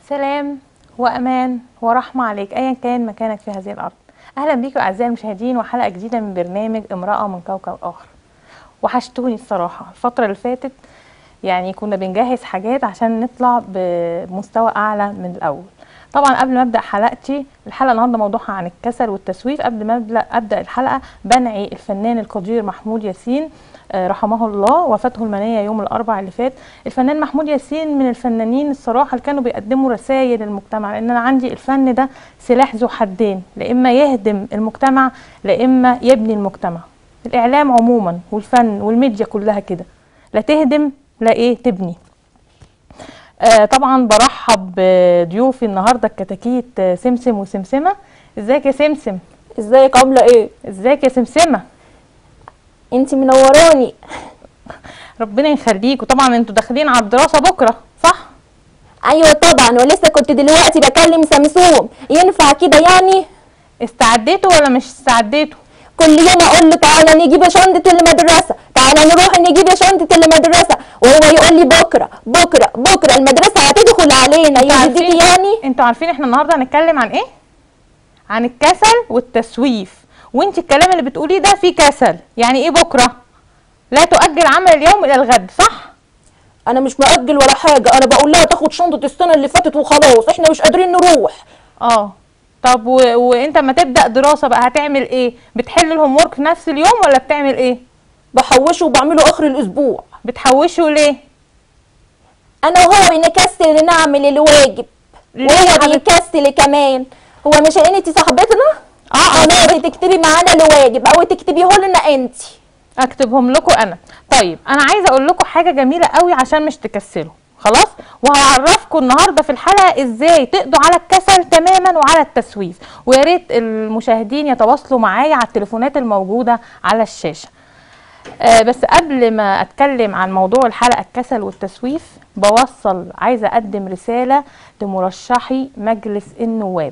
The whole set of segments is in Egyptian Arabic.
سلام وامان ورحمه عليك ايا كان مكانك في هذه الارض اهلا بيكم اعزائي المشاهدين وحلقه جديده من برنامج امراه من كوكب اخر وحشتوني الصراحه الفتره اللي فاتت يعني كنا بنجهز حاجات عشان نطلع بمستوى اعلى من الاول طبعا قبل ما ابدا حلقتي الحلقه النهارده موضوعها عن الكسل والتسويف قبل ما ابدا ابدا الحلقه بنعي الفنان القدير محمود ياسين آه، رحمه الله وفاته المنيه يوم الاربعاء اللي فات الفنان محمود ياسين من الفنانين الصراحه اللي كانوا بيقدموا رسائل للمجتمع لان انا عندي الفن ده سلاح ذو حدين لا اما يهدم المجتمع لا اما يبني المجتمع الاعلام عموما والفن والميديا كلها كده لا تهدم لا ايه تبني آه طبعا برحب بضيوفي النهارده الكتاكيت آه، سمسم وسمسمه ازيك يا سمسم ازيك عامله ايه ازيك يا سمسمه انتي منوراني ربنا يخليك وطبعا انتوا داخلين على الدراسه بكره صح ايوه طبعا ولسه كنت دلوقتي بكلم سمسوم ينفع كده يعني استعديتوا ولا مش استعديتوا كل يوم اقول له تعالى نجيب شنطه المدرسه تعالى نروح نجيب شنطه المدرسه وهو يقول لي بكره بكره بكره المدرسه هتدخل علينا انتوا يهديكي عارفين- يعني انتوا عارفين احنا النهارده هنتكلم عن ايه عن الكسل والتسويف وانت الكلام اللي بتقوليه ده فيه كسل يعني ايه بكره لا تؤجل عمل اليوم الى الغد صح انا مش مأجل ولا حاجه انا بقول لها تاخد شنطه السنه اللي فاتت وخلاص احنا مش قادرين نروح اه طب و... وانت اما تبدا دراسه بقى هتعمل ايه بتحل الهوم ورك في نفس اليوم ولا بتعمل ايه بحوشه وبعمله اخر الاسبوع بتحوشه ليه انا وهو نكسل نعمل الواجب ليه يا وهو حبيبتي؟ بيكسل كمان هو مش انتي صاحبتنا اه اه خلاص تكتبي معانا الواجب او تكتبيه لنا انتي اكتبهم لكم انا طيب انا عايزه اقول لكم حاجه جميله قوي عشان مش تكسلوا خلاص وهعرفكم النهارده في الحلقه ازاي تقضوا على الكسل تماما وعلى التسويف ويا ريت المشاهدين يتواصلوا معايا على التليفونات الموجوده على الشاشه آه بس قبل ما اتكلم عن موضوع الحلقه الكسل والتسويف بوصل عايزه اقدم رساله لمرشحي مجلس النواب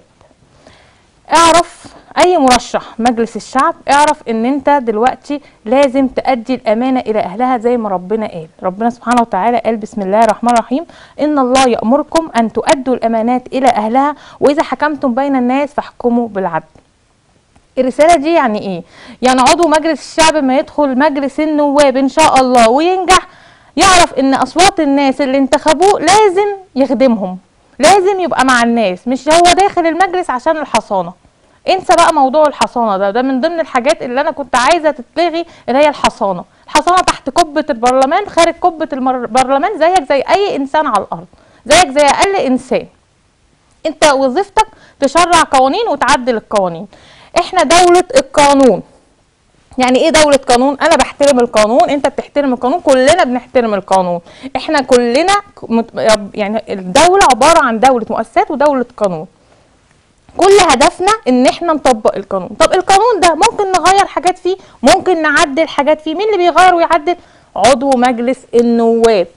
اعرف اي مرشح مجلس الشعب اعرف ان انت دلوقتي لازم تأدي الامانه الى اهلها زي ما ربنا قال ربنا سبحانه وتعالى قال بسم الله الرحمن الرحيم ان الله يأمركم ان تؤدوا الامانات الى اهلها واذا حكمتم بين الناس فاحكموا بالعدل الرسالة دي يعني ايه؟ يعني عضو مجلس الشعب ما يدخل مجلس النواب ان شاء الله وينجح يعرف ان اصوات الناس اللي انتخبوه لازم يخدمهم لازم يبقى مع الناس مش هو داخل المجلس عشان الحصانة انسى بقى موضوع الحصانة ده ده من ضمن الحاجات اللي انا كنت عايزة تتلغي اللي هي الحصانة الحصانة تحت قبة البرلمان خارج قبة المر- البرلمان زيك زي اي انسان على الارض زيك زي اقل انسان انت وظيفتك تشرع قوانين وتعدل القوانين احنا دولة القانون يعني ايه دولة قانون انا بحترم القانون انت بتحترم القانون كلنا بنحترم القانون احنا كلنا مت- يعني الدولة عبارة عن دولة مؤسسات ودولة قانون كل هدفنا ان احنا نطبق القانون طب القانون ده ممكن نغير حاجات فيه ممكن نعدل حاجات فيه مين اللي بيغير ويعدل عضو مجلس النواب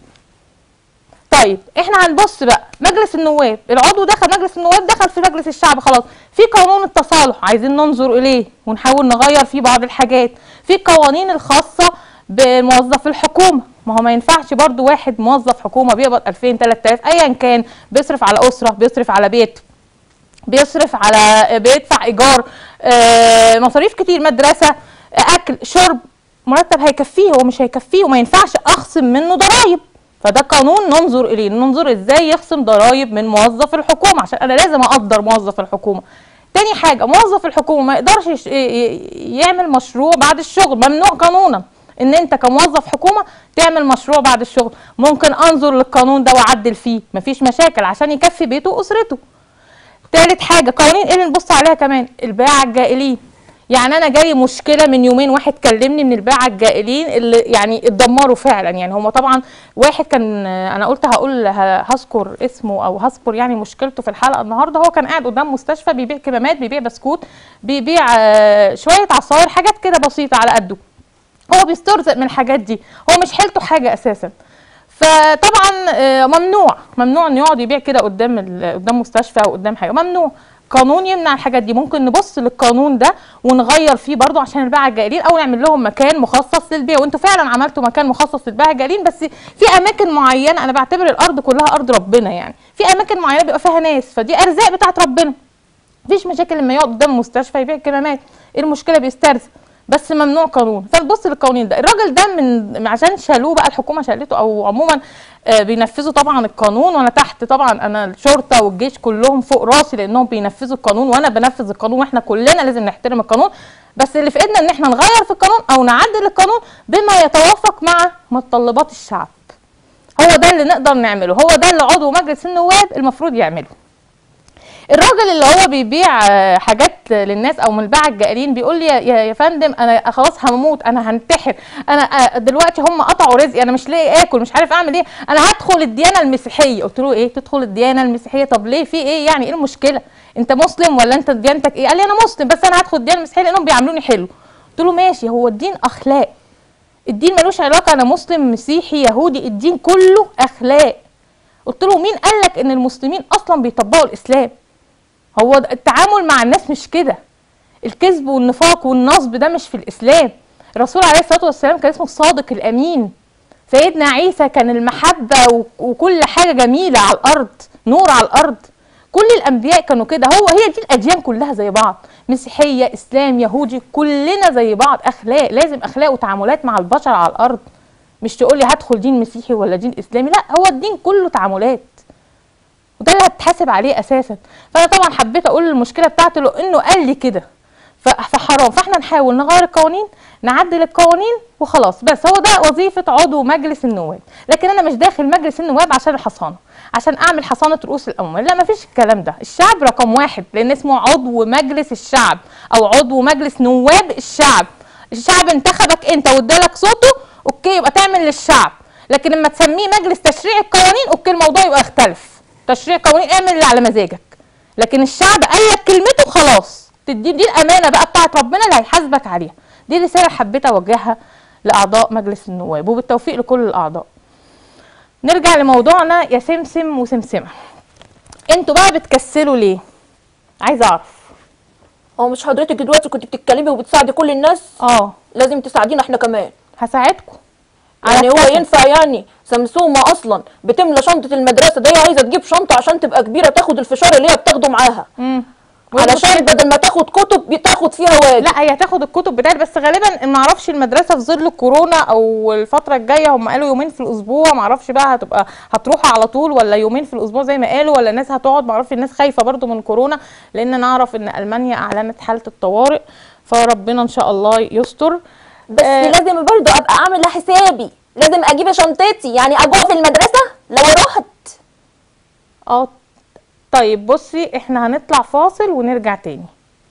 طيب احنا هنبص بقى مجلس النواب العضو دخل مجلس النواب دخل في مجلس الشعب خلاص في قانون التصالح عايزين ننظر اليه ونحاول نغير فيه بعض الحاجات في قوانين الخاصه بموظف الحكومه ما هو ما ينفعش برضو واحد موظف حكومه بيقبض 2000 3000 ايا كان بيصرف على اسره بيصرف على بيت بيصرف على بيدفع ايجار آه، مصاريف كتير مدرسه آه، اكل شرب مرتب هيكفيه هو مش هيكفيه وما ينفعش اخصم منه ضرائب فده قانون ننظر اليه ننظر ازاي يخصم ضرائب من موظف الحكومه عشان انا لازم اقدر موظف الحكومه تاني حاجه موظف الحكومه ما يقدرش يش- ي- ي- يعمل مشروع بعد الشغل ممنوع قانونا ان انت كموظف حكومه تعمل مشروع بعد الشغل ممكن انظر للقانون ده واعدل فيه مفيش مشاكل عشان يكفي بيته واسرته تالت حاجة قوانين ايه اللي نبص عليها كمان الباعة الجائلين يعني انا جاي مشكله من يومين واحد كلمني من الباعة الجائلين اللي يعني اتدمروا فعلا يعني هم طبعا واحد كان انا قلت هقول ه- هذكر اسمه او هذكر يعني مشكلته في الحلقه النهارده هو كان قاعد قدام مستشفى بيبيع كمامات بيبيع بسكوت بيبيع آه، شويه عصاير حاجات كده بسيطه على قده هو بيسترزق من الحاجات دي هو مش حيلته حاجه اساسا فطبعا آه، ممنوع ممنوع انه يقعد يبيع كده قدام ال- قدام مستشفى او قدام حاجه ممنوع قانون يمنع الحاجات دي ممكن نبص للقانون ده ونغير فيه برضو عشان الباعة الجائلين او نعمل لهم مكان مخصص للبيع وانتوا فعلا عملتوا مكان مخصص للباعة الجائلين بس في اماكن معينه انا بعتبر الارض كلها ارض ربنا يعني في اماكن معينه بيبقى فيها ناس فدي ارزاق بتاعت ربنا مفيش مشاكل لما يقعد قدام المستشفى يبيع كمامات ايه المشكله بيسترزق بس ممنوع قانون فنبص للقوانين ده الراجل ده من عشان شالوه بقى الحكومه شالته او عموما آه، بينفذوا طبعا القانون وانا تحت طبعا انا الشرطه والجيش كلهم فوق راسي لانهم بينفذوا القانون وانا بنفذ القانون واحنا كلنا لازم نحترم القانون بس اللي في ايدنا ان احنا نغير في القانون او نعدل القانون بما يتوافق مع متطلبات الشعب هو ده اللي نقدر نعمله هو ده اللي عضو مجلس النواب المفروض يعمله الراجل اللي هو بيبيع آه، حاجات للناس او من الباعة الجائلين بيقول لي يا- يا يا فندم انا خلاص هموت انا هنتحر انا آه، دلوقتي هم قطعوا رزقي انا مش لاقي اكل مش عارف اعمل ايه انا هدخل الديانه المسيحيه قلت له ايه تدخل الديانه المسيحيه طب ليه في ايه يعني ايه المشكله انت مسلم ولا انت ديانتك ايه قال لي انا مسلم بس انا هدخل الديانه المسيحيه لانهم بيعاملوني حلو قلت له ماشي هو الدين اخلاق الدين ملوش علاقه انا مسلم مسيحي يهودي الدين كله اخلاق قلت له مين قال لك ان المسلمين اصلا بيطبقوا الاسلام هو د- التعامل مع الناس مش كده الكذب والنفاق والنصب ده مش في الاسلام الرسول عليه الصلاه والسلام كان اسمه الصادق الامين سيدنا عيسى كان المحبه و- وكل حاجه جميله على الارض نور على الارض كل الانبياء كانوا كده هو هي دي الاديان كلها زي بعض مسيحيه اسلام يهودي كلنا زي بعض اخلاق لازم اخلاق وتعاملات مع البشر على الارض مش تقول لي هدخل دين مسيحي ولا دين اسلامي لا هو الدين كله تعاملات وده اللي هتحاسب عليه اساسا فانا طبعا حبيت اقول المشكله بتاعته لانه قال لي كده ف- فحرام فاحنا نحاول نغير القوانين نعدل القوانين وخلاص بس هو ده وظيفه عضو مجلس النواب لكن انا مش داخل مجلس النواب عشان الحصانه عشان اعمل حصانه رؤوس الاموال لا مفيش الكلام ده الشعب رقم واحد لان اسمه عضو مجلس الشعب او عضو مجلس نواب الشعب الشعب انتخبك انت وادالك صوته اوكي يبقى تعمل للشعب لكن لما تسميه مجلس تشريع القوانين اوكي الموضوع يبقى اختلف تشريع قوانين اعمل اللي على مزاجك لكن الشعب قال لك كلمته خلاص تدي دي الامانه بقى بتاعت ربنا اللي هيحاسبك عليها دي رساله حبيت اوجهها لاعضاء مجلس النواب وبالتوفيق لكل الاعضاء نرجع لموضوعنا يا سمسم وسمسمه انتوا بقى بتكسلوا ليه عايزه اعرف هو مش حضرتك دلوقتي كنت بتتكلمي وبتساعدي كل الناس اه لازم تساعدينا احنا كمان هساعدكم يعني هو الكسل. ينفع يعني سمسومه اصلا بتملى شنطه المدرسه دي عايزه تجيب شنطه عشان تبقى كبيره تاخد الفشار اللي هي بتاخده معاها امم علشان بدل ما تاخد كتب بتاخد فيها واجب لا هي هتاخد الكتب بتاعتي بس غالبا ما اعرفش المدرسه في ظل الكورونا او الفتره الجايه هم قالوا يومين في الاسبوع ما اعرفش بقى هتبقى هتروح على طول ولا يومين في الاسبوع زي ما قالوا ولا الناس هتقعد ما اعرفش الناس خايفه برضو من كورونا لان انا اعرف ان المانيا اعلنت حاله الطوارئ فربنا ان شاء الله يستر بس آه. لازم برضو ابقى عامله حسابي لازم اجيب شنطتي يعني اجوع في المدرسه لو رحت اه طيب بصي احنا هنطلع فاصل ونرجع تاني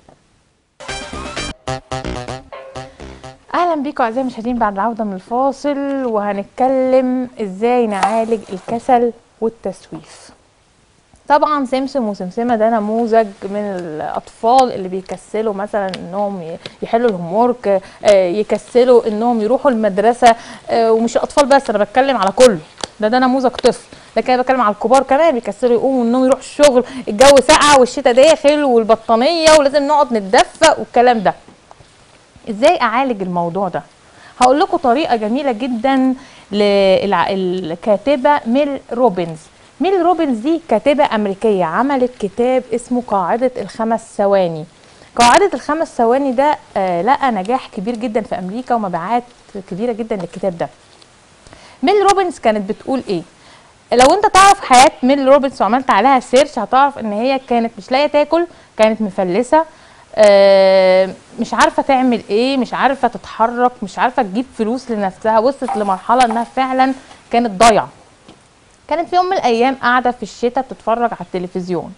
اهلا بيكم اعزائي المشاهدين بعد العوده من الفاصل وهنتكلم ازاي نعالج الكسل والتسويف طبعا سمسم وسمسمه ده نموذج من الاطفال اللي بيكسلوا مثلا انهم ي- يحلوا الهوم ورك يكسلوا انهم يروحوا المدرسه آه، ومش اطفال بس انا بتكلم على كله ده ده نموذج طفل لكن انا بتكلم على الكبار كمان بيكسلوا يقوموا انهم يروحوا الشغل الجو ساقع والشتاء داخل والبطانيه ولازم نقعد نتدفى والكلام ده ازاي اعالج الموضوع ده هقول لكم طريقه جميله جدا للكاتبه ميل روبنز ميل روبنز دي كاتبه امريكيه عملت كتاب اسمه قاعده الخمس ثواني قاعده الخمس ثواني ده آه لقى نجاح كبير جدا في امريكا ومبيعات كبيره جدا للكتاب ده ميل روبنز كانت بتقول ايه لو انت تعرف حياه ميل روبنز وعملت عليها سيرش هتعرف ان هي كانت مش لاقيه تاكل كانت مفلسه آه، مش عارفه تعمل ايه مش عارفه تتحرك مش عارفه تجيب فلوس لنفسها وصلت لمرحله انها فعلا كانت ضايعه كانت في يوم من الايام قاعده في الشتاء بتتفرج على التلفزيون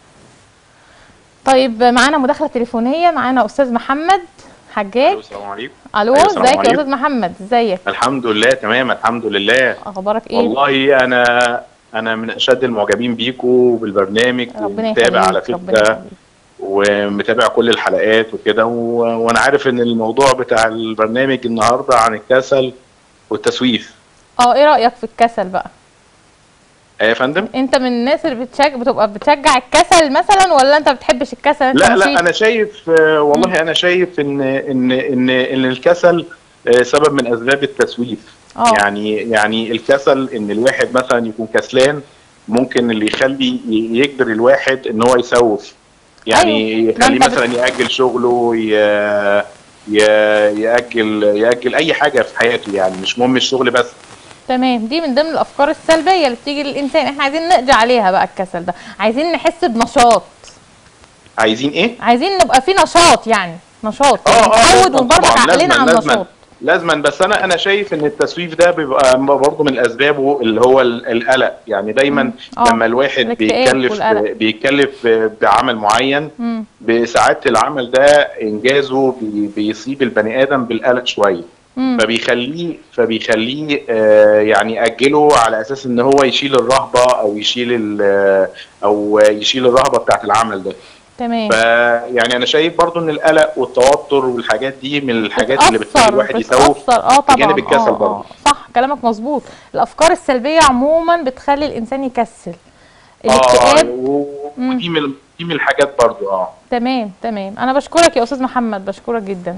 طيب معانا مداخله تليفونيه معانا استاذ محمد حجاج ألو، السلام عليكم الو أيوة، السلام ازيك يا عليكم. استاذ محمد ازيك الحمد لله تمام الحمد لله اخبارك ايه والله انا انا من اشد المعجبين بيكوا بالبرنامج ربنا ومتابع على يخليك ربنا فكره يخليك ومتابع كل الحلقات وكده و... وانا عارف ان الموضوع بتاع البرنامج النهارده عن الكسل والتسويف اه ايه رايك في الكسل بقى ايه يا فندم انت من الناس اللي بتشجع بتبقى بتشجع الكسل مثلا ولا انت بتحبش الكسل انت لا مشيت؟ لا انا شايف آه، والله انا شايف ان ان ان ان الكسل آه، سبب من اسباب التسويف اه. يعني يعني الكسل ان الواحد مثلا يكون كسلان ممكن اللي يخلي ي- يجبر الواحد ان هو يسوف يعني أيوة. ده يخليه انت بت- مثلا ياجل شغله ي- ي- ياجل ياجل اي حاجه في حياته يعني مش مهم الشغل بس تمام دي من ضمن الافكار السلبيه اللي بتيجي للانسان احنا عايزين نقضي عليها بقى الكسل ده عايزين نحس بنشاط عايزين ايه؟ عايزين نبقى في نشاط يعني نشاط اه اه نتعود لازماً ونبرمج طبعاً، عقلنا لازماً- على لازماً- النشاط لازما بس انا انا شايف ان التسويف ده بيبقى برضه من اسبابه اللي هو ال- القلق يعني دايما آه، لما الواحد الاكتئاب بيكلف والقلق. بيكلف بعمل معين مم. بساعات العمل ده انجازه بي- بيصيب البني ادم بالقلق شويه مم. فبيخليه فبيخليه آه، يعني ياجله على اساس ان هو يشيل الرهبه او يشيل ال- او يشيل الرهبه بتاعت العمل ده تمام فيعني انا شايف برضو ان القلق والتوتر والحاجات دي من الحاجات اللي بتخلي بتأثر الواحد يسوف بتأثر اه طبعا بجانب الكسل آه، برضه. آه. صح كلامك مظبوط الافكار السلبيه عموما بتخلي الانسان يكسل اه الاكتئاب و- مم. ودي من دي من الحاجات برضو اه تمام تمام انا بشكرك يا استاذ محمد بشكرك جدا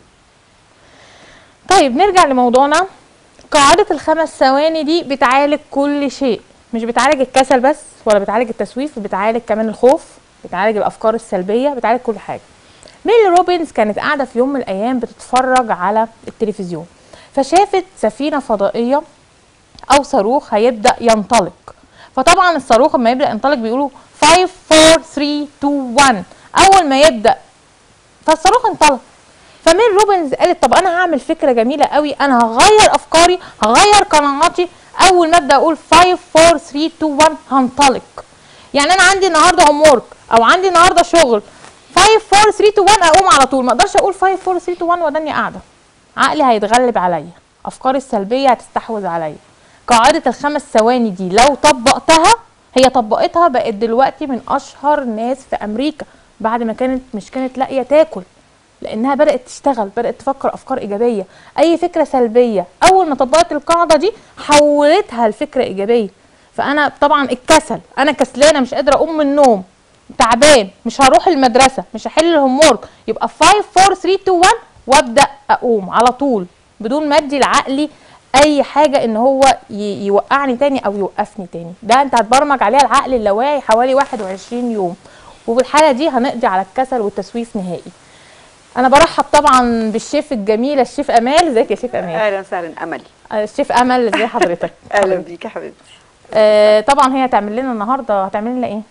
طيب نرجع لموضوعنا قاعدة الخمس ثواني دي بتعالج كل شيء مش بتعالج الكسل بس ولا بتعالج التسويف بتعالج كمان الخوف بتعالج الافكار السلبية بتعالج كل حاجة ميلي روبنز كانت قاعدة في يوم من الايام بتتفرج على التلفزيون فشافت سفينة فضائية او صاروخ هيبدا ينطلق فطبعا الصاروخ لما يبدا ينطلق بيقولوا 5 4 3 2 1 اول ما يبدا فالصاروخ انطلق فميل روبنز قالت طب انا هعمل فكره جميله قوي انا هغير افكاري هغير قناعاتي اول ما ابدا اقول 5 4 3 2 1 هنطلق يعني انا عندي النهارده هوم ورك او عندي النهارده شغل 5 4 3 2 1 اقوم على طول ما اقدرش اقول 5 4 3 2 1 واداني قاعده عقلي هيتغلب عليا افكاري السلبيه هتستحوذ عليا قاعده الخمس ثواني دي لو طبقتها هي طبقتها بقت دلوقتي من اشهر ناس في امريكا بعد ما كانت مش كانت لاقيه تاكل لانها بدات تشتغل بدات تفكر افكار ايجابيه اي فكره سلبيه اول ما طبقت القاعده دي حولتها لفكره ايجابيه فانا طبعا الكسل انا كسلانه مش قادره اقوم من النوم تعبان مش هروح المدرسه مش هحل الهوم ورك يبقى 5 4 3 2 1 وابدا اقوم على طول بدون ما ادي لعقلي اي حاجه ان هو ي- يوقعني تاني او يوقفني تاني ده انت هتبرمج عليها العقل اللاواعي حوالي 21 يوم وبالحاله دي هنقضي على الكسل والتسويف نهائي انا برحب طبعا بالشيف الجميله الشيف امال ازيك يا شيف امال اهلا وسهلا املي آه، الشيف امل ازي حضرتك اهلا بيك يا حبيبتي آه طبعا هي هتعمل لنا النهارده هتعمل لنا ايه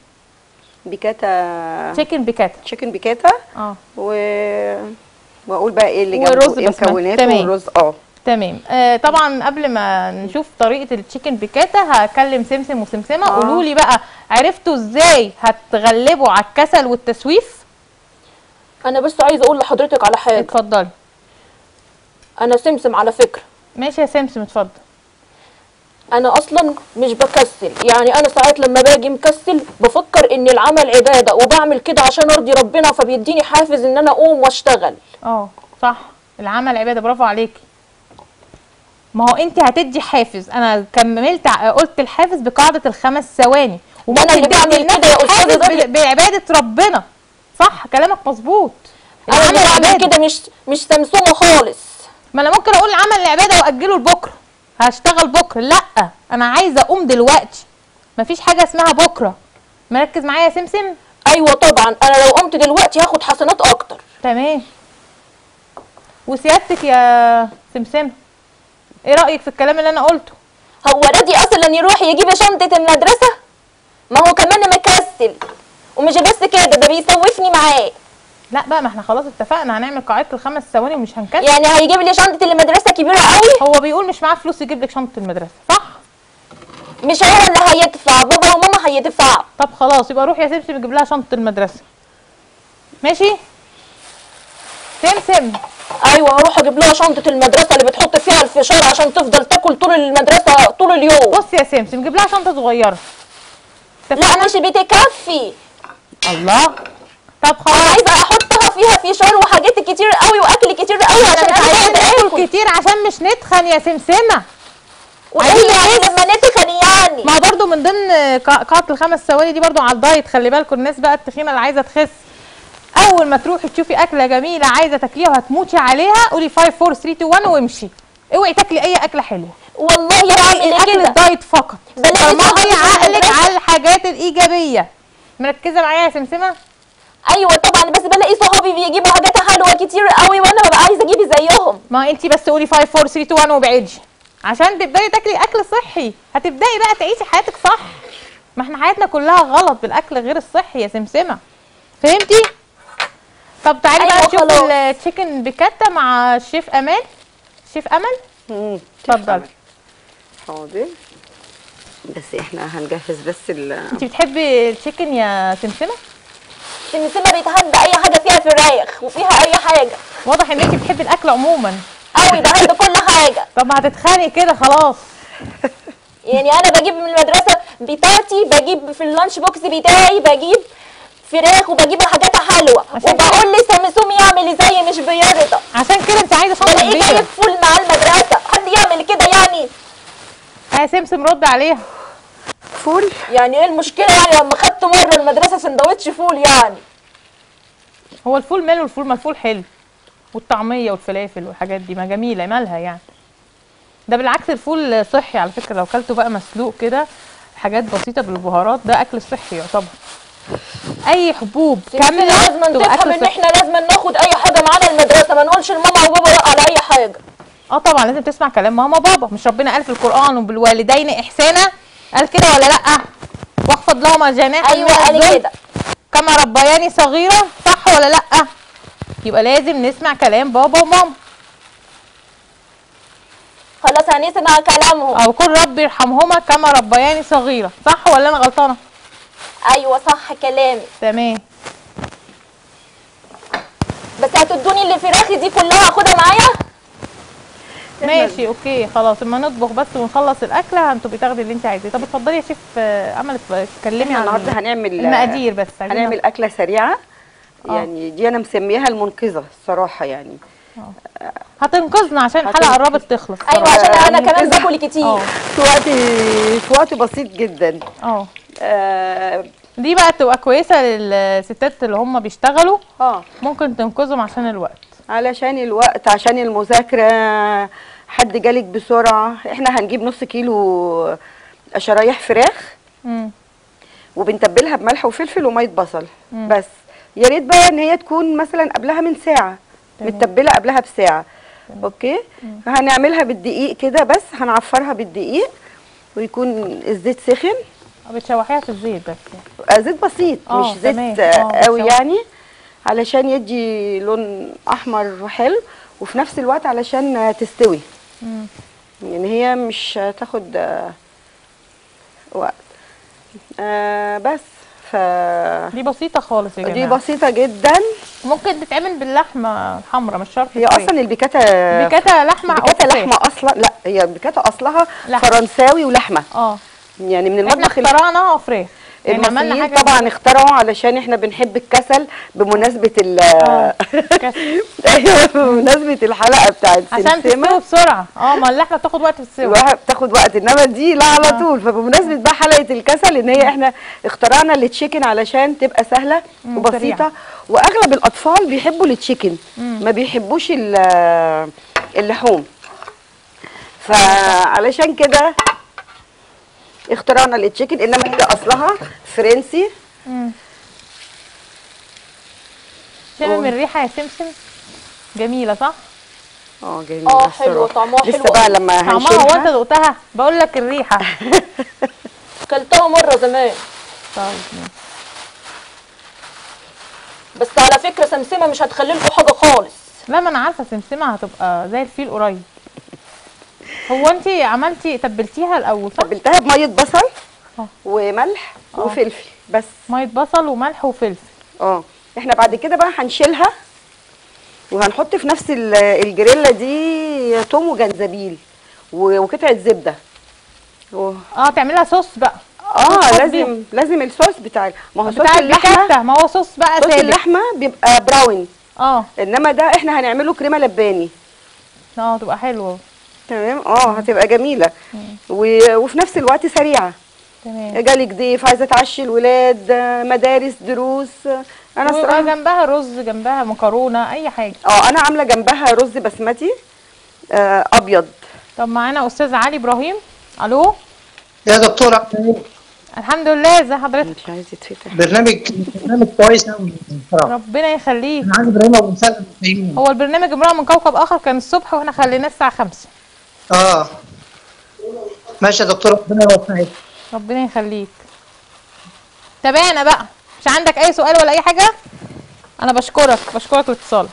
بيكاتا تشيكن بيكاتا تشيكن بيكاتا اه و واقول بقى ايه اللي والرز جنبه ايه بسمتي. مكوناته تمام. والرز اه تمام آه طبعا قبل ما نشوف طريقه التشيكن بيكاتا هكلم سمسم وسمسمه آه. قولوا لي بقى عرفتوا ازاي هتغلبوا على الكسل والتسويف انا بس عايزه اقول لحضرتك على حاجه اتفضلي انا سمسم على فكره ماشي يا سمسم اتفضل انا اصلا مش بكسل يعني انا ساعات لما باجي مكسل بفكر ان العمل عباده وبعمل كده عشان ارضي ربنا فبيديني حافز ان انا اقوم واشتغل اه صح العمل عباده برافو عليكي ما هو انت هتدي حافز انا كملت ع- قلت الحافز بقاعده الخمس ثواني ده أنا اللي تدي بعمل لنفسك كده يا أستاذة حافز داليا. ب- بعباده ربنا صح كلامك مظبوط انا اللي العمل بعمل عباده كده مش مش سمسومه خالص ما انا ممكن اقول العمل العباده واجله لبكره هشتغل بكره لا انا عايزه اقوم دلوقتي مفيش حاجه اسمها بكره مركز معايا يا سمسم ايوه طبعا انا لو قمت دلوقتي هاخد حسنات اكتر تمام وسيادتك يا سمسم ايه رايك في الكلام اللي انا قلته هو راضي اصلا يروح يجيب شنطه المدرسه ما هو كمان مكسل ومش بس كده ده بيسوفني معاه لا بقى ما احنا خلاص اتفقنا هنعمل قاعده الخمس ثواني ومش هنكسل يعني هيجيب لي شنطه المدرسه كبيره قوي هو بيقول مش معاه فلوس يجيب لك شنطه المدرسه صح مش هو اللي هيدفع بابا وماما هيدفعوا طب خلاص يبقى روح يا سمسم يجيب لها شنطه المدرسه ماشي سمسم ايوه هروح اجيب لها شنطه المدرسه اللي بتحط فيها الفشار عشان تفضل تاكل طول المدرسه طول اليوم بص يا سمسم جيب لها شنطه صغيره لا مش بتكفي الله طب انا خلاص عايزه احطها فيها فشار وحاجات كتير قوي واكل كتير قوي احنا عشان مش انا عايزين قاعده ناكل اكل كتير عشان مش نتخن يا سمسمه وايه عايزين يعني نخس. لما نتخن يعني ما هو برضو من ضمن قا- قاعة الخمس ثواني دي برضو على الدايت خلي بالكم الناس بقى التخينة اللي عايزة تخس أول ما تروحي تشوفي أكلة جميلة عايزة تاكليها وهتموتي عليها قولي 5 4 3 2 1 وامشي اوعي تاكلي أي أكلة حلوة والله بعمل اكل كده الدايت فقط بلاقي طالما صحابي هي في عقلك المدرسة. على الحاجات الإيجابية مركزة معايا يا سمسمة ايوه طبعا بس بلاقي صحابي بيجيبوا حاجات حلوه كتير قوي وانا ببقى عايزه اجيب زيهم ما انت بس قولي 5 4 3 2 1 وابعدي عشان تبداي تاكلي اكل صحي هتبداي بقى تعيشي حياتك صح ما احنا حياتنا كلها غلط بالاكل غير الصحي يا سمسمه فهمتي طب تعالي بقى أيوة نشوف خلاص. التشيكن بيكاتا مع الشيف امان شيف امل مم. اتفضلي حاضر بس احنا هنجهز بس ال انت بتحبي التشيكن يا سمسمه سمسمه بيتهد اي حاجه فيها فراخ وفيها اي حاجه واضح ان انت بتحبي الاكل عموما قوي بحب كل حاجه طب هتتخانقي كده خلاص يعني انا بجيب من المدرسه بتاعتي بجيب في اللانش بوكس بتاعي بجيب فراخ وبجيب حاجات حلوه عشان وبقول لسمسوم يعمل زي مش بيرضى عشان كده انت عايزه شنطه بلاقيه كبيره جايب فول مع المدرسه حد يعمل كده يعني يا سمسم رد عليها فول يعني ايه المشكله يعني لما خدت مره المدرسه سندوتش فول يعني هو الفول ماله الفول ما الفول حلو والطعميه والفلافل والحاجات دي ما جميله مالها يعني ده بالعكس الفول صحي على فكره لو كلته بقى مسلوق كده حاجات بسيطه بالبهارات ده اكل صحي يعتبر اي حبوب كامله كامله لازم تبقى تفهم اكل ان صحي احنا لازم ناخد اي حاجه معانا المدرسه ما نقولش لماما وبابا لا على اي حاجه اه طبعا لازم تسمع كلام ماما بابا مش ربنا قال في القران وبالوالدين احسانا قال كده ولا لا واخفض لهما جناح ايوه من قال الذل كده كما ربياني صغيرة صح ولا لأ يبقى لازم نسمع كلام بابا وماما خلاص هنسمع كلامهم او قل ربي ارحمهما كما ربياني صغيرة صح ولا انا غلطانة ايوه صح كلامي تمام بس هتدوني الفراخ دي كلها هاخدها معايا ماشي اوكي خلاص اما نطبخ بس ونخلص الاكله هتبقي تاخدي اللي انت عايزاه طب اتفضلي يا شيف آه، امل اتكلمي احنا عن النهارده هنعمل المقادير بس عايزين هنعمل اكله سريعه آه. يعني دي انا مسميها المنقذه الصراحه يعني هتنقذنا عشان الحلقه هتنقذ. قربت تخلص ايوه خلاص. عشان انا يعني كمان كده. باكل كتير اه في وقت في وقت بسيط جدا اه اه, دي بقى تبقى كويسه للستات اللي هم بيشتغلوا آه. ممكن تنقذهم عشان الوقت علشان الوقت عشان المذاكره حد جالك بسرعه احنا هنجيب نص كيلو شرايح فراخ مم. وبنتبلها بملح وفلفل وميه بصل بس يا ريت بقى ان هي تكون مثلا قبلها من ساعه تمام. متبله قبلها بساعه اوكي هنعملها بالدقيق كده بس هنعفرها بالدقيق ويكون الزيت سخن بتشوحيها في الزيت بس آه، زيت بسيط آه، مش زيت تمام. آه، آه، قوي بتشوح. يعني علشان يدي لون احمر وحلو وفي نفس الوقت علشان آه، تستوي مم. يعني هي مش هتاخد آه، وقت آه بس ف دي بسيطه خالص يا دي جماعه بسيطه جدا ممكن تتعمل باللحمه الحمراء مش شرط هي فراخ. اصلا البيكاتا بيكاتا لحمه أو بيكاتا فراخ. لحمه اصلا لا هي بيكاتا اصلها لحمة. فرنساوي ولحمه اه يعني من احنا المطبخ ال- اخترعناها فراخ يعني عملنا المصريين حاجه طبعا اخترعوا علشان احنا بنحب الكسل بمناسبه ال آه. كسل. ايوه بمناسبه الحلقه بتاعت عشان سمسمه تستوي بسرعه اه ما اللحمه بتاخد وقت في السوا الواحد بتاخد وقت انما دي لا على طول فبمناسبه بقى حلقه الكسل ان هي احنا اخترعنا التشيكن علشان تبقى سهله مم، وبسيطه سريعة. واغلب الاطفال بيحبوا التشيكن ما بيحبوش ال- اللحوم فعلشان كده اخترعنا التشيكن انما هي اصلها فرنسي شامم الريحه يا سمسم جميله صح اه جميل اه حلوه طعمها لسه حلو بقى أوي. لما طعمها هو انت هنشيلها دقتها بقول لك الريحه كلتها مره زمان طيب ماشي. بس على فكره سمسمه مش هتخلي لكم حاجه خالص لا ما انا عارفه سمسمه هتبقى زي الفيل قريب هو انت عملتي تبلتيها الاول صح تبلتها بميه بصل اه. وملح اه. وفلفل بس ميه بصل وملح وفلفل اه احنا بعد كده بقى هنشيلها وهنحط في نفس ال- الجريلا دي توم وجنزبيل و- وقطعه زبده و- اه تعملها صوص بقى اه صوص لازم لازم الصوص بتاع ما هو صوص بتاع اللحمه البيكاتا ما هو صوص بقى صوص سالك اللحمه بيبقى براون اه انما ده احنا هنعمله كريمه لباني اه تبقى حلوه تمام اه هتبقى جميله و... وفي نفس الوقت سريعه تمام جالك ضيف عايزه تعشي الولاد آه، مدارس دروس آه، انا ويبقى الصراحه جنبها رز جنبها مكرونه اي حاجه اه انا عامله جنبها رز بسمتي آه ابيض طب معانا استاذ علي ابراهيم الو يا دكتور عامل ايه؟ الحمد لله ازي حضرتك مش عايز يتفتح برنامج برنامج كويس قوي بصراحه ربنا يخليك انا عندي ابراهيم ابو مسلم من الفيوم هو البرنامج امرأة من كوكب اخر كان الصبح واحنا خليناه الساعه 5 اه ماشي يا دكتور ربنا يوفقك ربنا يخليك تابعنا بقى مش عندك اي سؤال ولا اي حاجه انا بشكرك بشكرك لاتصالك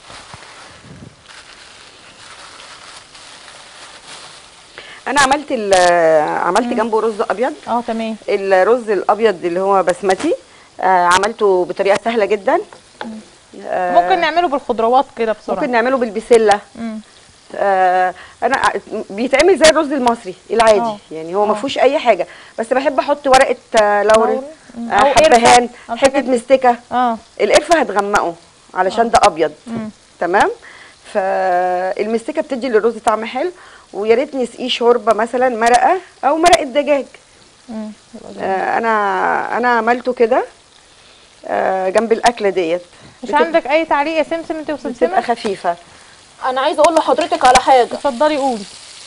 انا عملت ال- عملت جنبه رز ابيض اه تمام الرز الابيض اللي هو بسمتي آه عملته بطريقه سهله جدا آه ممكن نعمله بالخضروات كده بسرعه ممكن نعمله بالبسله مم. آه انا ع- بيتعمل زي الرز المصري العادي آه. يعني هو ما آه. فيهوش اي حاجه بس بحب احط ورقه آه لوري لوري. مم. آه أو قرفة. حبهان أو الحاجات حته دي. مستكه اه القرفه هتغمقه علشان ده ابيض مم. تمام فالمستكه بتدي للرز طعم حلو ويا ريت نسقيه شوربه مثلا مرقه او مرقه دجاج مم. يبقى جميل. آه انا انا عملته كده آه جنب الاكله ديت مش بتبقى- عندك اي تعليق يا سمسم انت بتبقى وسمسمه خفيفه انا عايزه اقول لحضرتك على حاجه اتفضلي قولي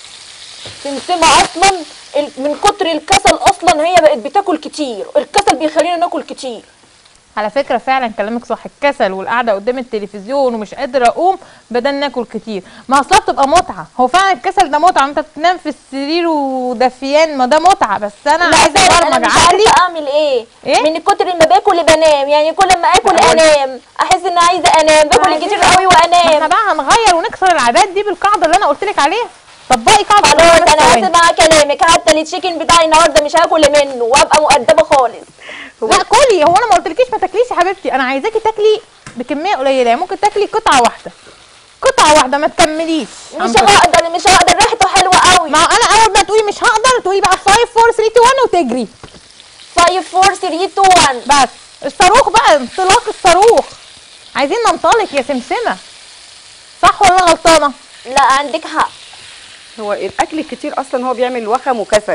سمسمه اصلا ال- من كتر الكسل اصلا هي بقت بتاكل كتير الكسل بيخلينا ناكل كتير على فكره فعلا كلامك صح الكسل والقعده قدام التلفزيون ومش قادره اقوم بدل ناكل كتير ما اصلا بتبقى متعه هو فعلا الكسل ده متعه انت بتنام في السرير ودفيان ما ده متعه بس انا لا عايزه فعلا انا ابرمج مش عقلي عارفه اعمل ايه, إيه؟ من كتر ما باكل بنام يعني كل ما اكل لا، هو- انام احس ان عايزه انام باكل عايزين كتير بقى- قوي ما احنا وانام بقى هنغير ونكسر العادات دي بالقاعده اللي انا قلت لك عليها طبقي قاعده خلاص خمس انا ثواني. هسمع كلامك حتى التشيكن بتاعي النهارده مش هاكل منه وابقى مؤدبه خالص لا كلي هو انا ما قلتلكيش ما تاكليش يا حبيبتي انا عايزاكي تاكلي بكميه قليله يعني ممكن تاكلي قطعه واحده قطعه واحده ما تكمليش مش عن قطعة. هقدر مش هقدر ريحته حلوه قوي ما انا اول ما تقولي مش هقدر تقولي بقى 5 4 3 2 1 وتجري 5 4 3 2 1 بس الصاروخ بقى انطلاق الصاروخ عايزين ننطلق يا سمسمه صح ولا انا غلطانه لا عندك حق هو الاكل الكتير اصلا هو بيعمل وخم وكسل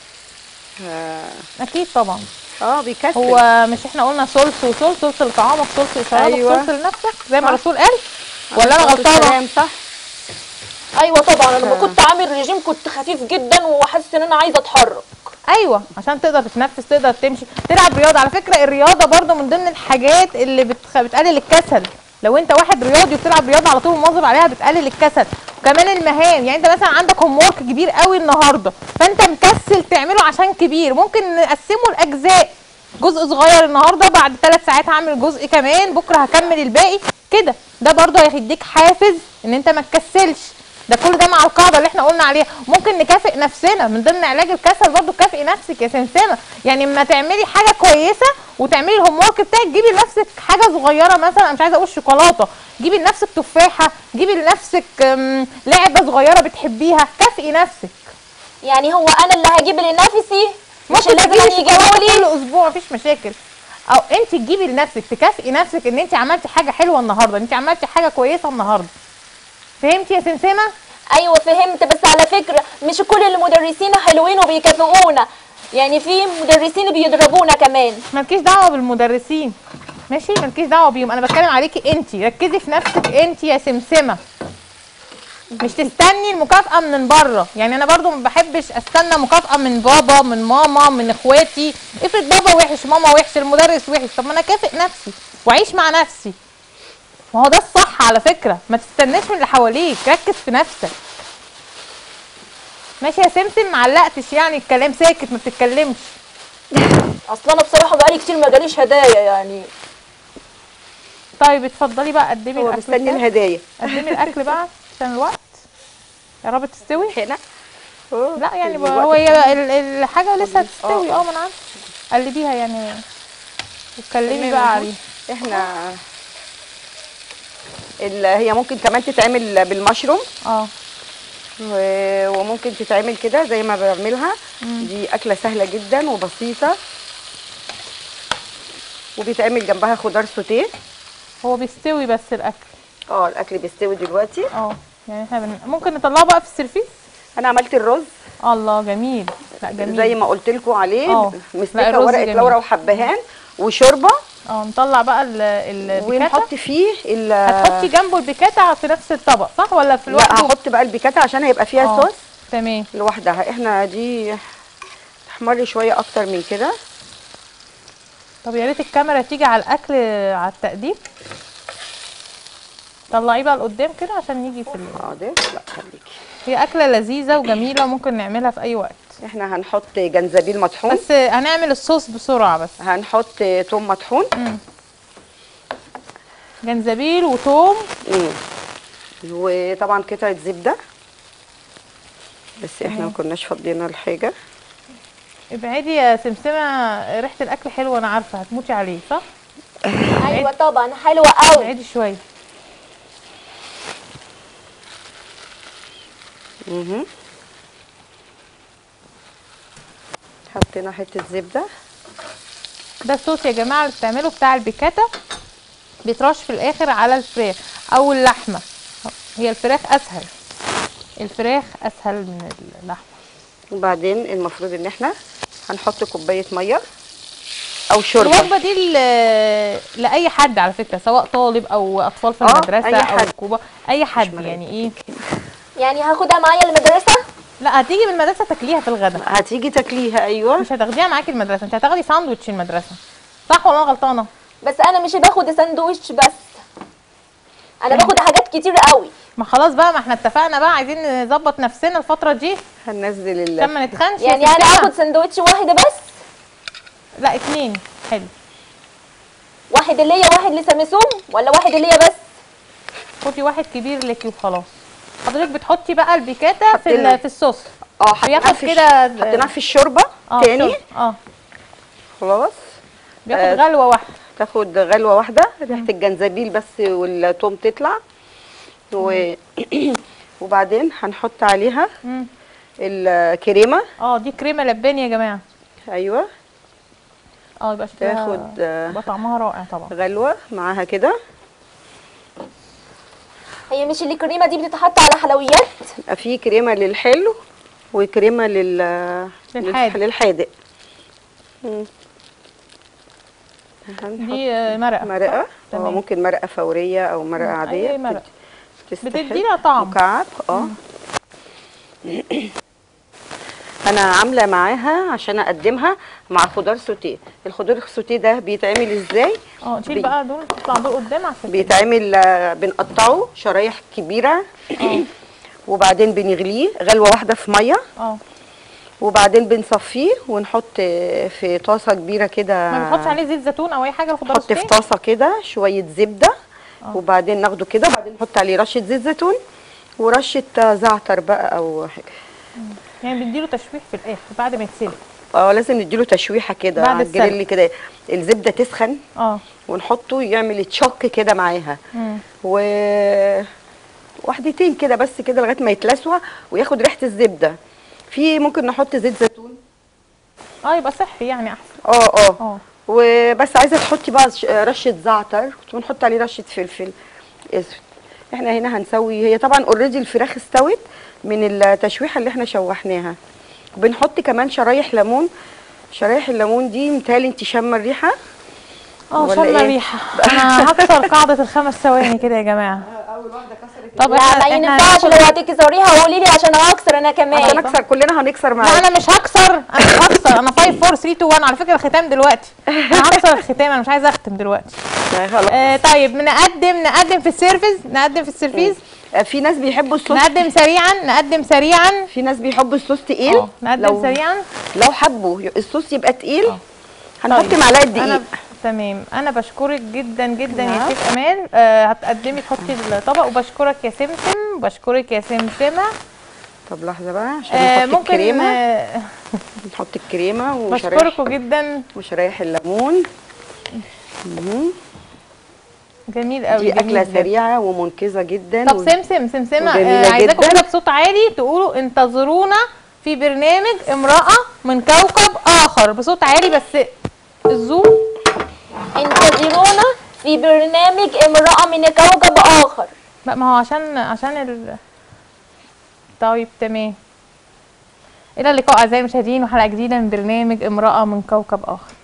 اه, اكيد طبعا آه بيكسل هو مش احنا قلنا ثلث وثلث ثلث لطعامك ثلث لشرابك أيوة. ثلث لنفسك زي ما صح. الرسول قال ولا انا عليه الصلاة غلطانه والسلام، صح ايوه طبعا انا لما آه. كنت عامل ريجيم كنت خفيف جدا وحاسس ان انا عايزه اتحرك ايوه عشان تقدر تتنفس تقدر تمشي تلعب رياضه على فكره الرياضه برضو من ضمن الحاجات اللي بتخ... بتقلل الكسل لو انت واحد رياضي وبتلعب رياضه على طول مواظب عليها بتقلل الكسل وكمان المهام يعني انت مثلا عندك هوم ورك كبير قوي النهارده فانت مكسل تعمله عشان كبير ممكن نقسمه لاجزاء جزء صغير النهارده بعد ثلاث ساعات هعمل جزء كمان بكره هكمل الباقي كده ده برضه هيديك حافز ان انت ما تكسلش ده كل ده مع القاعده اللي احنا قلنا عليها ممكن نكافئ نفسنا من ضمن علاج الكسل برضه كافئي نفسك يا سمسمه يعني اما تعملي حاجه كويسه وتعملي الهوم ورك بتاعك جيبي لنفسك حاجه صغيره مثلا انا مش عايزه اقول شوكولاته جيبي لنفسك تفاحه جيبي لنفسك أم، لعبه صغيره بتحبيها كافئي نفسك يعني هو انا اللي هجيب لنفسي مش ممكن لازم تجيبي يجيبوا شوكولاته لي كل اسبوع مفيش مشاكل او انت تجيبي لنفسك تكافئي نفسك ان انت عملتي حاجه حلوه النهارده انت عملتي حاجه كويسه النهارده فهمتي يا سمسمه ايوه فهمت بس على فكره مش كل المدرسين حلوين وبيكافئونا يعني في مدرسين بيضربونا كمان مالكيش دعوه بالمدرسين ماشي مالكيش دعوه بيهم انا بتكلم عليكي انت ركزي في نفسك انت يا سمسمه مش تستني المكافأة من بره يعني انا برضو ما بحبش استنى مكافأة من بابا من ماما من اخواتي افرض بابا وحش ماما وحش المدرس وحش طب ما انا اكافئ نفسي واعيش مع نفسي ما هو ده الصح على فكرة ما تستناش من اللي حواليك ركز في نفسك ماشي يا سمسم معلقتش يعني الكلام ساكت ما بتتكلمش اصلا انا بصراحه بقالي كتير ما جاليش هدايا يعني طيب اتفضلي بقى قدمي هو الاكل مستني بتاعك. الهدايا قدمي الاكل بقى عشان الوقت يا رب تستوي هنا لا يعني الوقت هو هي ال- الحاجه لسه هتستوي آه. اه ما انا عارفه قلبيها يعني واتكلمي تمام بقى أهو. عليه احنا ال- هي ممكن كمان تتعمل بالمشروم اه و- وممكن تتعمل كده زي ما بعملها دي اكله سهله جدا وبسيطه وبيتعمل جنبها خضار سوتيه هو بيستوي بس الاكل اه الاكل بيستوي دلوقتي اه يعني احنا بن... ممكن نطلعه بقى في السرفيس انا عملت الرز الله جميل لا جميل زي ما قلت لكم عليه اه. لا، مسكه الرز ورقه جميل. لورا وحبهان وشوربه اه نطلع بقى ال- البيكاتا ونحط فيه ال هتحطي جنبه البيكاتا في نفس الطبق صح ولا في لا لوحده هحط بقى البيكاتا عشان هيبقى فيها اه، صوص تمام لوحدها احنا دي تحمر شويه اكتر من كده طب يا ريت الكاميرا تيجي على الاكل على التقديم طلعيه بقى لقدام كده عشان يجي في ال... حاضر لا خليكي هي اكله لذيذه وجميله وممكن نعملها في اي وقت احنا هنحط جنزبيل مطحون بس هنعمل الصوص بسرعه بس هنحط توم مطحون جنزبيل وثوم مم. وطبعا قطعه زبده بس احنا ما كناش فاضيين الحاجه ابعدي يا سمسمه ريحه الاكل حلوه انا عارفه هتموتي عليه صح ايوه طبعا حلوه قوي ابعدي شويه مهم. حطينا حته زبده ده الصوص يا جماعه اللي بتعمله بتاع البيكاتا بيترش في الاخر على الفراخ او اللحمه هي الفراخ اسهل الفراخ اسهل من اللحمه وبعدين المفروض ان احنا هنحط كوبايه ميه او شوربه الوجبه دي ل- لاي حد على فكره سواء طالب او اطفال في اه، المدرسه أي او حد. كبار اي حد مراية. يعني ايه يعني هاخدها معايا المدرسه لا هتيجي من المدرسه تاكليها في الغداء هتيجي تاكليها ايوه مش هتاخديها معاكي المدرسه انت هتاخدي ساندوتش المدرسه صح ولا انا غلطانه بس انا مش باخد ساندوتش بس انا باخد حاجات كتير قوي ما خلاص بقى ما احنا اتفقنا بقى عايزين نظبط نفسنا الفتره دي هننزل ال عشان ما نتخنش يا يعني انا سمسمة. اخد ساندوتش واحد بس لا اتنين حلو واحد ليا واحد لسامسون ولا واحد ليا بس خدي واحد كبير ليكي وخلاص حضرتك بتحطي بقى البيكاتا في حطينا- ال- في الصوص اه حطيناها بياخد في كده الش- حطيناها في الشوربه اه تاني شرب. اه خلاص بياخد آه، غلوه واحده تاخد غلوه واحده ريحه الجنزبيل بس والثوم تطلع و... وبعدين هنحط عليها مم. الكريمه اه دي كريمه لباني يا جماعه ايوه اه يبقى شكلها تاخد آه، يبقى طعمها رائع طبعا غلوه معاها كده هي مش اللي الكريمه دي بتتحط على حلويات يبقى في كريمه للحلو وكريمه لل للحادق. للحادق مم. هنحط دي آه، مرقه مرقه صح؟ هو تمام. ممكن مرقه فوريه او مرقه مم، عاديه أي مرقة. تستحق. بتدينا طعم. مكعب اه انا عامله معاها عشان اقدمها مع خضار سوتيه الخضار السوتيه ده بيتعمل ازاي اه شيل بي- بقى دول تطلع دول قدام عشان بيتعمل آه، بنقطعه شرايح كبيره وبعدين بنغليه غلوه واحده في ميه اه وبعدين بنصفيه ونحط آه، في طاسه كبيره كده ما بتحطش عليه زيت زيتون او اي حاجه الخضار نحط في السوتيه؟ طاسه كده شويه زبده وبعدين ناخده كده وبعدين نحط عليه رشه زيت زيتون ورشه آه، زعتر بقى او حاجه يعني بنديله تشويح في الاخر بعد ما يتسلق اه لازم نديله تشويحه كده بعد على السلق. الجريل كده الزبده تسخن اه ونحطه يعمل تشك كده معاها مم. و واحدتين كده بس كده لغايه ما يتلسع وياخد ريحه الزبده في ممكن نحط زيت زيتون اه يبقى صحي يعني احسن اه اه اه وبس عايزه تحطي بقى ش- رشه زعتر ونحط عليه رشه فلفل اسود احنا هنا هنسوي هي طبعا اوريدي الفراخ استوت من التشويحه اللي احنا شوحناها بنحط كمان شرايح ليمون شرايح الليمون دي متهيألي انت شامه الريحه اه ولا شم إيه؟ الريحه انا هكسر قاعده الخمس ثواني كده يا جماعه اول واحده كسرت طب لا احنا ما احنا ينفعش لو هتكسريها قولي لي عشان اكسر انا عشان كمان اكسر كلنا هنكسر لا معاك انا مش هكسر انا مش هكسر انا 5 4 3 2 1 على فكره الختام دلوقتي انا هكسر الختام انا مش عايزه اختم دلوقتي خلاص آه طيب نقدم نقدم في السيرفيس نقدم في السيرفيس آه، في ناس بيحبوا الصوص نقدم سريعا نقدم سريعا في ناس بيحبوا الصوص تقيل اه نقدم لو سريعا لو حبوا الصوص يبقى تقيل اه. هنحط طيب. معلقه انا دقيق تمام انا بشكرك جدا جدا يا نعم. شيف امال آه هتقدمي تحطي الطبق وبشكرك يا سمسم وبشكرك يا سمسمه طب لحظه بقى عشان آه نحط ممكن الكريمه آه نحط الكريمه وشرايح بشكركم جدا وشرايح الليمون مهم. جميل قوي دي جميل اكله بجد. سريعه ومنقذه جدا طب و- سمسم سمسمه وجميلة آه عايزاكم جداً. كده بصوت عالي تقولوا انتظرونا في برنامج امراه من كوكب اخر بصوت عالي بس الزوم انتظرونا في برنامج امرأة من كوكب آخر لا ما هو عشان عشان ال طيب تمام الى اللقاء اعزائي المشاهدين وحلقه جديده من برنامج امراه من كوكب اخر